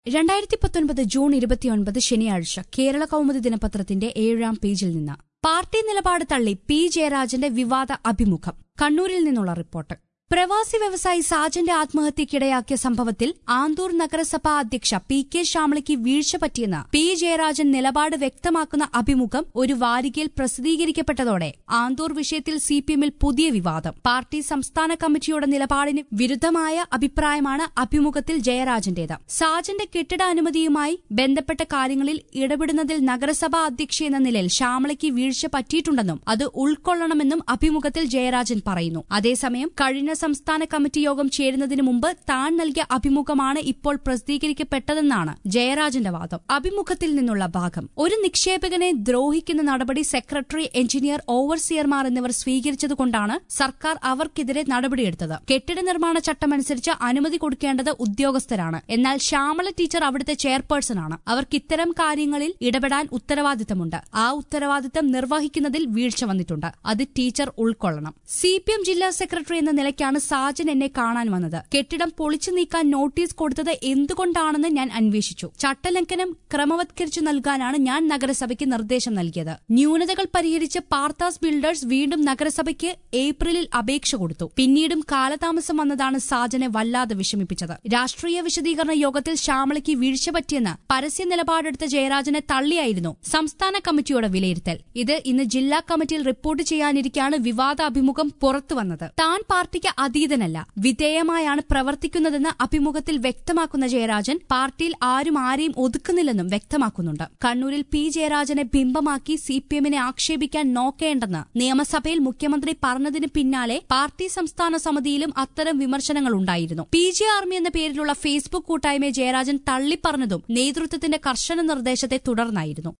രണ്ടായിരത്തി പത്തൊൻപത് ജൂൺ ഇരുപത്തിയൊൻപത് ശനിയാഴ്ച കേരള കൗമുദി ദിനപത്രത്തിന്റെ ഏഴാം പേജിൽ നിന്ന് പാർട്ടി നിലപാട് തള്ളി പി ജയരാജന്റെ വിവാദ അഭിമുഖം കണ്ണൂരിൽ നിന്നുള്ള റിപ്പോർട്ട് പ്രവാസി വ്യവസായി സാജന്റെ ആത്മഹത്യക്കിടയാക്കിയ സംഭവത്തിൽ ആന്തൂർ നഗരസഭാ അധ്യക്ഷ പി കെ ശ്യാമളയ്ക്ക് വീഴ്ച പറ്റിയെന്ന് പി ജയരാജൻ നിലപാട് വ്യക്തമാക്കുന്ന അഭിമുഖം ഒരു വാരികയിൽ പ്രസിദ്ധീകരിക്കപ്പെട്ടതോടെ ആന്തൂർ വിഷയത്തിൽ സിപിഎമ്മിൽ പുതിയ വിവാദം പാർട്ടി സംസ്ഥാന കമ്മിറ്റിയുടെ നിലപാടിന് വിരുദ്ധമായ അഭിപ്രായമാണ് അഭിമുഖത്തിൽ ജയരാജന്റേത് സാജന്റെ കെട്ടിട അനുമതിയുമായി ബന്ധപ്പെട്ട കാര്യങ്ങളിൽ ഇടപെടുന്നതിൽ നഗരസഭാ അധ്യക്ഷ എന്ന നിലയിൽ ശ്യാമളയ്ക്ക് വീഴ്ച പറ്റിയിട്ടുണ്ടെന്നും അത് ഉൾക്കൊള്ളണമെന്നും അഭിമുഖത്തിൽ ജയരാജൻ പറയുന്നു അതേസമയം കഴിഞ്ഞ സംസ്ഥാന കമ്മിറ്റി യോഗം ചേരുന്നതിന് മുമ്പ് താൻ നൽകിയ അഭിമുഖമാണ് ഇപ്പോൾ പ്രസിദ്ധീകരിക്കപ്പെട്ടതെന്നാണ് ജയരാജന്റെ വാദം അഭിമുഖത്തിൽ നിന്നുള്ള ഭാഗം ഒരു നിക്ഷേപകനെ ദ്രോഹിക്കുന്ന നടപടി സെക്രട്ടറി എഞ്ചിനീയർ ഓവർസിയർമാർ എന്നിവർ സ്വീകരിച്ചതുകൊണ്ടാണ് സർക്കാർ അവർക്കെതിരെ നടപടിയെടുത്തത് കെട്ടിട നിർമ്മാണ ചട്ടമനുസരിച്ച് അനുമതി കൊടുക്കേണ്ടത് ഉദ്യോഗസ്ഥരാണ് എന്നാൽ ശ്യാമള ടീച്ചർ അവിടുത്തെ ചെയർപേഴ്സണാണ് അവർക്ക് ഇത്തരം കാര്യങ്ങളിൽ ഇടപെടാൻ ഉത്തരവാദിത്തമുണ്ട് ആ ഉത്തരവാദിത്തം നിർവഹിക്കുന്നതിൽ വീഴ്ച വന്നിട്ടുണ്ട് അത് ടീച്ചർ ഉൾക്കൊള്ളണം സി പി എം ജില്ലാ സെക്രട്ടറി എന്ന നിലയ്ക്കാണ് സാജൻ എന്നെ കാണാൻ വന്നത് കെട്ടിടം പൊളിച്ചു നീക്കാൻ നോട്ടീസ് കൊടുത്തത് എന്തുകൊണ്ടാണെന്ന് ഞാൻ അന്വേഷിച്ചു ചട്ടലംഘനം ക്രമവത്കരിച്ചു നൽകാനാണ് ഞാൻ നഗരസഭയ്ക്ക് നിർദ്ദേശം നൽകിയത് ന്യൂനതകൾ പരിഹരിച്ച് പാർത്താസ് ബിൽഡേഴ്സ് വീണ്ടും നഗരസഭയ്ക്ക് ഏപ്രിലിൽ അപേക്ഷ കൊടുത്തു പിന്നീടും കാലതാമസം വന്നതാണ് സാജനെ വല്ലാതെ വിഷമിപ്പിച്ചത് രാഷ്ട്രീയ വിശദീകരണ യോഗത്തിൽ ശ്യാമളയ്ക്ക് വീഴ്ച പറ്റിയെന്ന് പരസ്യ നിലപാടെടുത്ത ജയരാജനെ തള്ളിയായിരുന്നു സംസ്ഥാന കമ്മിറ്റിയുടെ വിലയിരുത്തൽ ഇത് ഇന്ന് ജില്ലാ കമ്മിറ്റിയിൽ റിപ്പോർട്ട് ചെയ്യാനിരിക്കെയാണ് വിവാദ അഭിമുഖം പുറത്തുവന്നത് താൻ പാർട്ടിക്ക് അതീതനല്ല വിധേയമായാണ് പ്രവർത്തിക്കുന്നതെന്ന് അഭിമുഖത്തിൽ വ്യക്തമാക്കുന്ന ജയരാജൻ പാർട്ടിയിൽ ആരും ആരെയും ഒതുക്കുന്നില്ലെന്നും വ്യക്തമാക്കുന്നുണ്ട് കണ്ണൂരിൽ പി ജയരാജനെ ബിംബമാക്കി സിപിഎമ്മിനെ ആക്ഷേപിക്കാൻ നോക്കേണ്ടെന്ന് നിയമസഭയിൽ മുഖ്യമന്ത്രി പറഞ്ഞതിന് പിന്നാലെ പാർട്ടി സംസ്ഥാന സമിതിയിലും അത്തരം വിമർശനങ്ങൾ ഉണ്ടായിരുന്നു പി ജെ ആർമി എന്ന പേരിലുള്ള ഫേസ്ബുക്ക് കൂട്ടായ്മയെ ജയരാജൻ തള്ളിപ്പറഞ്ഞതും നേതൃത്വത്തിന്റെ കർശന നിർദ്ദേശത്തെ തുടർന്നായിരുന്നു